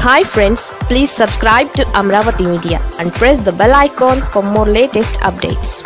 hi friends please subscribe to Amaravati media and press the bell icon for more latest updates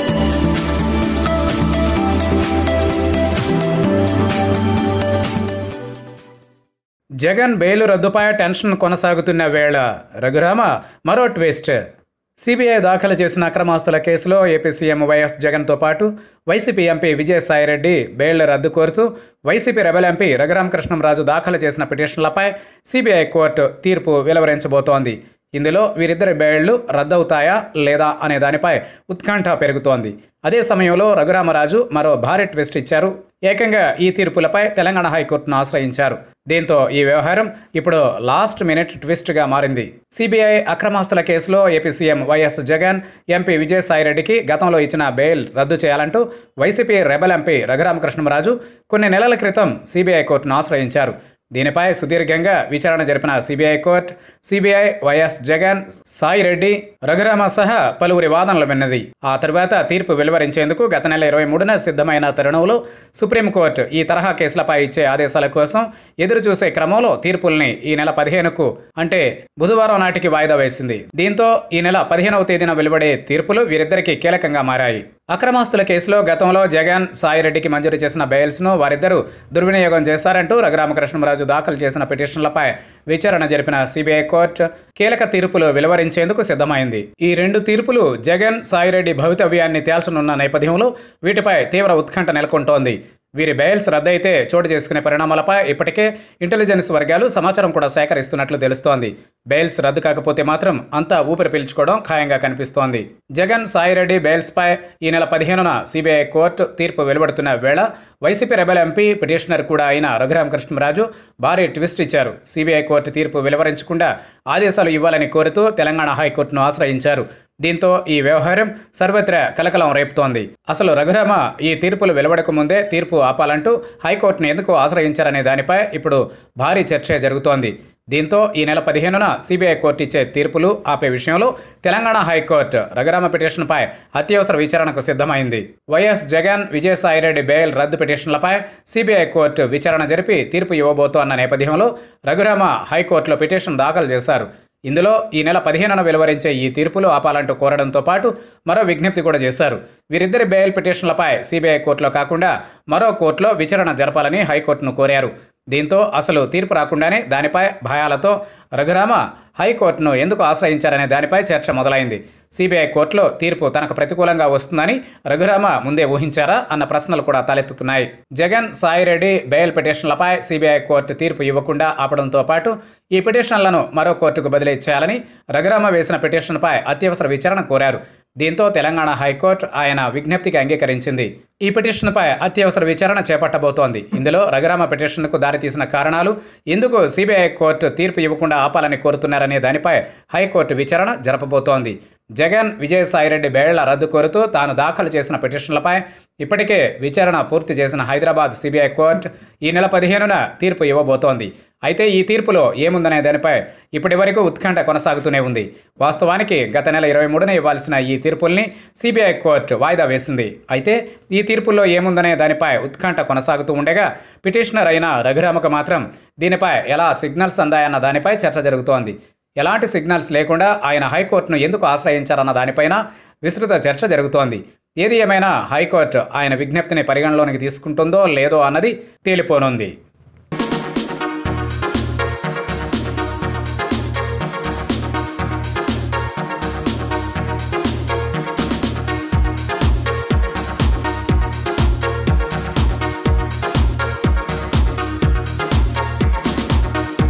Jagan bail రద్దుపై tension కొనసాగుతున్న వేళ రఘురామ మరో twist CBI దాఖలు చేసిన అక్రమాస్తుల కేసులో ఏపీ సీఎం వైఎస్ జగన్తో పాటు వైసీపీ ఎంపీ విజయసాయిరెడ్డి బెయిల్ రద్దు కోరుతూ వైసీపీ రెబల్ ఎంపీ రఘురామకృష్ణంరాజు దాఖలు చేసిన పిటిషన్లపై సిబిఐ కోర్టు తీర్పు వెలువరించబోతోంది ఇందులో వీరిద్దరి బెయిళ్లు రద్దవుతాయా లేదా అనే దానిపై ఉత్కంఠ పెరుగుతోంది అదే సమయంలో రఘురామరాజు మరో భారీ ట్విస్ట్ ఇచ్చారు ఏకంగా ఈ తీర్పులపై తెలంగాణ హైకోర్టును ఆశ్రయించారు దీంతో ఈ వ్యవహారం ఇప్పుడు లాస్ట్ మినిట్ ట్విస్ట్గా మారింది సిబిఐ అక్రమాస్తుల కేసులో AP CM YS Jagan MP విజయసాయిరెడ్డికి గతంలో ఇచ్చిన బెయిల్ రద్దు చేయాలంటూ వైసీపీ రెబల్ ఎంపీ రఘురామకృష్ణరాజు కొన్ని నెలల క్రితం సిబిఐ కోర్టును ఆశ్రయించారు దీనిపై సుదీర్ఘంగా విచారణ జరిపిన CBI court CBI YS Jagan Sai Reddy Raghurama సహా పలువురి వాదనలు విన్నది ఆ తరువాత తీర్పు వెలువరించేందుకు గత నెల ఇరవై మూడున సిద్ధమైన తరుణంలో సుప్రీంకోర్టు ఈ తరహా కేసులపై ఇచ్చే ఆదేశాల కోసం ఎదురు చూసే క్రమంలో తీర్పుల్ని ఈ నెల పదిహేనుకు అంటే బుధవారం నాటికి వాయిదా వేసింది దీంతో ఈ నెల పదిహేనవ తేదీన వెలువడే తీర్పులు వీరిద్దరికీ కీలకంగా మారాయి అక్రమాస్తుల కేసులో గతంలో జగన్ సాయిరెడ్డికి మంజూరు చేసిన బెయిల్స్ను వారిద్దరూ దుర్వినియోగం చేశారంటూ రఘురామకృష్ణరాజు దాఖలు చేసిన పిటిషన్లపై విచారణ జరిపిన సిబిఐ కోర్టు కీలక తీర్పులు వెలువరించేందుకు సిద్ధమైంది ఈ రెండు తీర్పులు జగన్ సాయిరెడ్డి భవితవ్యాన్ని తేల్చనున్న నేపథ్యంలో వీటిపై తీవ్ర ఉత్కంఠ నెలకొంటోంది వీరి బెయిల్స్ రద్దయితే చోటు చేసుకునే పరిణామాలపై ఇప్పటికే ఇంటెలిజెన్స్ వర్గాలు సమాచారం కూడా సేకరిస్తున్నట్లు తెలుస్తోంది బెయిల్స్ రద్దు కాకపోతే మాత్రం అంతా ఊపిరి పీల్చుకోవడం ఖాయంగా కనిపిస్తోంది జగన్ సాయిరెడ్డి బెయిల్స్పై ఈ నెల పదిహేనున సిబిఐ కోర్టు తీర్పు వెలువడుతున్న వేళ వైసీపీ రెబల్ ఎంపీ పిటిషనర్ కూడా అయిన రఘురామకృష్ణరాజు భారీ ట్విస్ట్ ఇచ్చారు సిబిఐ కోర్టు తీర్పు వెలువరించకుండా ఆదేశాలు ఇవ్వాలని కోరుతూ తెలంగాణ హైకోర్టును ఆశ్రయించారు దీంతో ఈ వ్యవహారం సర్వత్రా కలకలం రేపుతోంది అసలు రఘురామ ఈ తీర్పులు వెలువడక ముందే తీర్పు ఆపాలంటూ హైకోర్టును ఎందుకు ఆశ్రయించారనే దానిపై ఇప్పుడు భారీ చర్చ జరుగుతోంది దీంతో ఈ నెల పదిహేనున సిబిఐ కోర్టు ఇచ్చే తీర్పులు ఆపే విషయంలో తెలంగాణ హైకోర్టు రఘురామ పిటిషన్పై అత్యవసర విచారణకు సిద్ధమైంది వైఎస్ జగన్ విజయసాయిరెడ్డి బెయిల్ రద్దు పిటిషన్లపై సిబిఐ కోర్టు విచారణ జరిపి తీర్పు ఇవ్వబోతోన్న నేపథ్యంలో రఘురామ హైకోర్టులో పిటిషన్ దాఖలు చేశారు ఇందులో ఈ నెల పదిహేనున వెలువరించే ఈ తీర్పులు ఆపాలంటూ కోరడంతో పాటు మరో విజ్ఞప్తి కూడా చేశారు వీరిద్దరి బెయిల్ పిటిషన్లపై సిబిఐ కోర్టులో కాకుండా మరో కోర్టులో విచారణ జరపాలని హైకోర్టును కోరారు దీంతో అసలు తీర్పు రాకుండానే దానిపై భయాలతో రఘురామ హైకోర్టును ఎందుకు ఆశ్రయించారనే దానిపై చర్చ మొదలైంది సిబిఐ కోర్టులో తీర్పు తనకు ప్రతికూలంగా వస్తుందని రఘురామ ముందే ఊహించారా అన్న ప్రశ్నలు కూడా తలెత్తుతున్నాయి జగన్ సాయిరెడ్డి బెయిల్ పిటిషన్లపై సిబిఐ కోర్టు తీర్పు ఇవ్వకుండా ఆపడంతో పాటు ఈ పిటిషన్లను మరో కోర్టుకు బదిలీ చేయాలని రఘురామ వేసిన పిటిషన్పై అత్యవసర విచారణ కోరారు దీంతో తెలంగాణ హైకోర్టు ఆయన విజ్ఞప్తికి అంగీకరించింది ఈ పిటిషన్పై అత్యవసర విచారణ చేపట్టబోతోంది ఇందులో రఘురామ పిటిషన్కు దారితీసిన కారణాలు ఎందుకు సిబిఐ కోర్టు తీర్పు ఇవ్వకుండా ఆపాలని కోరుతున్నారనే దానిపై హైకోర్టు విచారణ జరపబోతోంది జగన్ విజయసాయిరెడ్డి బేళ్ల రద్దు కోరుతూ తాను దాఖలు చేసిన పిటిషన్లపై ఇప్పటికే విచారణ పూర్తి చేసిన హైదరాబాద్ సిబిఐ కోర్టు ఈ నెల పదిహేనున తీర్పు ఇవ్వబోతోంది అయితే ఈ తీర్పులో ఏముందనే దానిపై ఇప్పటి వరకు ఉత్కంఠ కొనసాగుతూనే ఉంది వాస్తవానికి గత నెల ఇరవై మూడున ఇవ్వాల్సిన ఈ తీర్పుల్ని సిబిఐ కోర్టు వాయిదా వేసింది అయితే ఈ తీర్పుల్లో ఏముందనే దానిపై ఉత్కంఠ కొనసాగుతూ ఉండగా పిటిషనర్ అయిన రఘురామకు మాత్రం దీనిపై ఎలా సిగ్నల్స్ అందాయన్న దానిపై చర్చ జరుగుతోంది ఎలాంటి సిగ్నల్స్ లేకుండా ఆయన హైకోర్టును ఎందుకు ఆశ్రయించారన్న దానిపైన విస్తృత చర్చ జరుగుతోంది ఏది ఏమైనా హైకోర్టు ఆయన విజ్ఞప్తిని పరిగణలోనికి తీసుకుంటుందో లేదో అన్నది తేలిపోనుంది